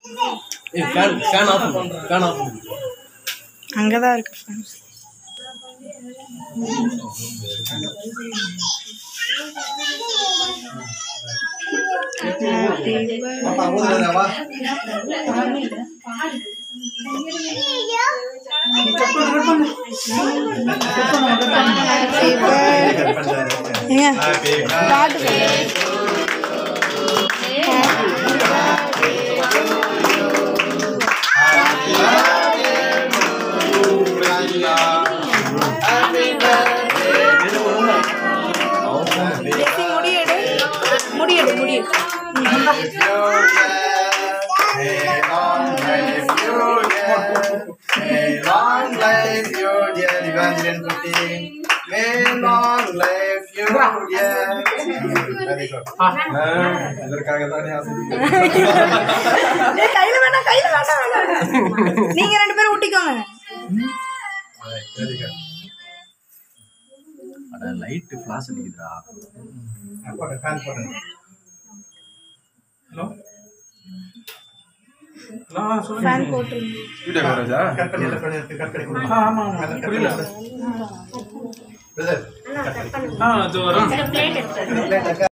ஏய் fan fan off பண்ணு fan off பண்ணு அங்கதான் இருக்கு fan. பாப்பா ஊதுறதா வா ஏங்க பாட்டு பாடு. ஜெசி, முடியெடு முடியெடு முடியெடு Long life your dear Evangeline Putin. May long life your dear. Very good. இதற்காக தானே டேய், கையில வேணாம் கையில வேண்டாம் வேண்டாம் நீங்க ரெண்டு பேரும் ஊட்டிக்கோங்க வெரி குட் அட லைட் ஃபிளாஷ் அடிக்குதுடா போட்டு ஃபேன் போட்டு ஹலோ ஹலோ சொல்லுங்க ஃபேன் போட்டுருங்க வீடியோ கவரேஜா கட் பண்ணி கட் பண்ணி கட் பண்ணி கொடுங்க ஆமா ஆமா புரியல பிரதர் ஆ அது வரும் பிளேட்